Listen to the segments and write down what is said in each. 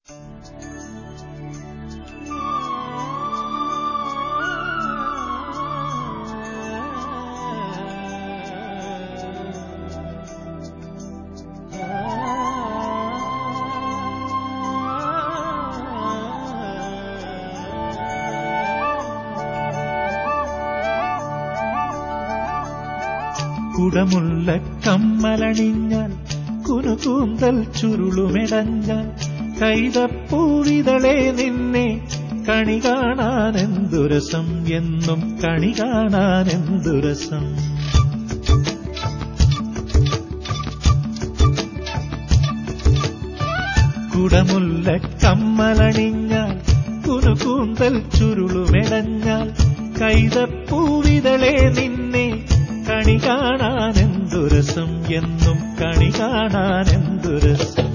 കുടമുള്ള കമ്മലണിഞ്ഞാൽ കുനുകൂന്തൽ ചുരുളുമെടഞ്ഞാൽ കൈതപ്പൂവിതളെ നിന്നെ കണി കാണാനെന്തുരസം എന്നും കണി കാണാനെന്തുരസം കുടമുല്ല കമ്മലണിഞ്ഞാൽ കുനുകൂന്തൽ ചുരുളുമെടഞ്ഞാൽ കൈതപ്പൂവിതളെ നിന്നെ കണി കാണാനെന്തുരസം എന്നും കണി കാണാനെന്തുരസം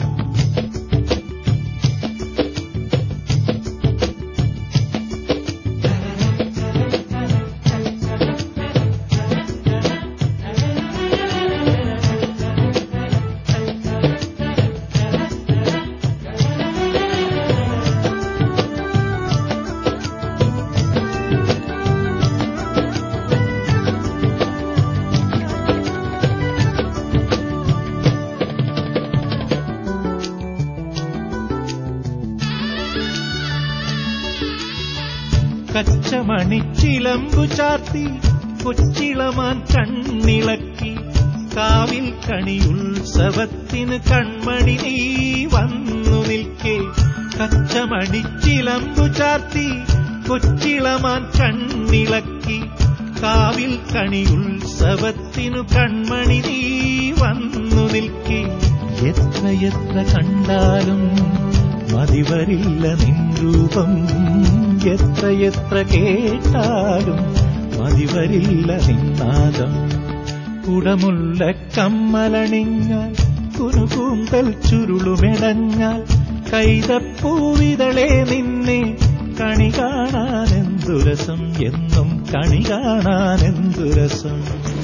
കച്ചമണിച്ചിലമ്പു ചാർത്തി കൊച്ചിളമാൻ കണ്ണിളക്കി കാവിൽ കണിയുത്സവത്തിന് കൺമണി നീ വന്നു നിൽക്കേ കച്ചമണിച്ചിലമ്പു ചാർത്തി കൊച്ചിളമാൻ കണ്ണിളക്കി കാവിൽ കണിയുത്സവത്തിനു കൺമണി നീ വന്നു നിൽക്കേ എത്രയെത്ര കണ്ടാലും മതിവരില്ല നിൻ രൂപം എത്രയെത്ര കേട്ടാലും മതിവരില്ല നിന്നാദം കുടമുള്ള കമ്മലണിഞ്ഞാൽ കുനുകൂന്തൽ ചുരുളുമെടഞ്ഞാൽ കൈതപ്പൂവിതളെ നിന്നെ കണി കാണാനെന്തുരസം എന്നും കണി കാണാനെന്തുരസം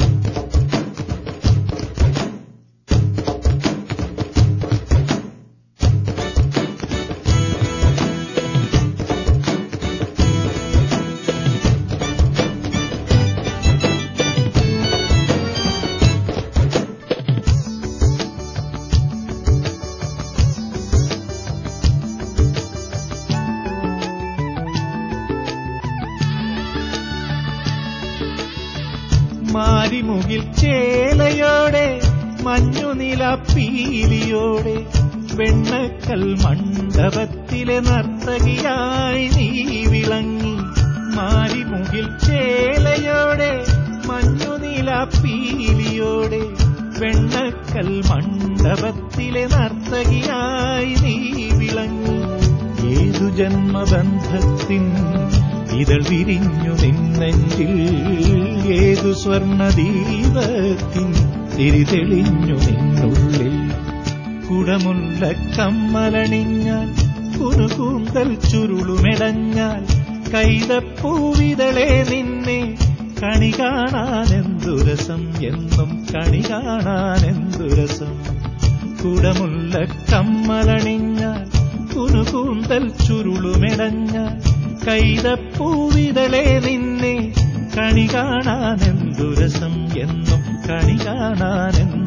മാരിമുകിൽ ചേലയോടെ മഞ്ഞുനില പീലിയോടെ വെണ്ണക്കൽ മണ്ഡപത്തിലെ നർത്തകിയായി നീ വിളങ്ങി മാരിമുകിൽ ചേലയോടെ മഞ്ഞുനില പീലിയോടെ വെണ്ണക്കൽ മണ്ഡപത്തിലെ നർത്തകിയായി നീ വിളങ്ങി ഏതു ജന്മബന്ധത്തിൻ ഇതൾ വിരിഞ്ഞു നിന്നെങ്കിൽ ഏതു സ്വർണദീപത്തിൻ തിരിതെളിഞ്ഞു നിന്നുള്ളിൽ കുടമുള്ള കമ്മലണിഞ്ഞാൽ കുനുകൂന്തൽ ചുരുളുമെടഞ്ഞാൽ കൈതപ്പൂവിതളെ നിന്നെ കണി കാണാനെന്തുരസം എന്നും കണി കാണാനെന്തുരസം കുടമുള്ള കമ്മലണിഞ്ഞാൽ കുനുകൂന്തൽ ചുരുളുമെടഞ്ഞാൽ കൈതപ്പൂവിതളെ നിന്നെ കണി കാണാനെന്തുരസം എന്നും കണി കാണാനെന്തു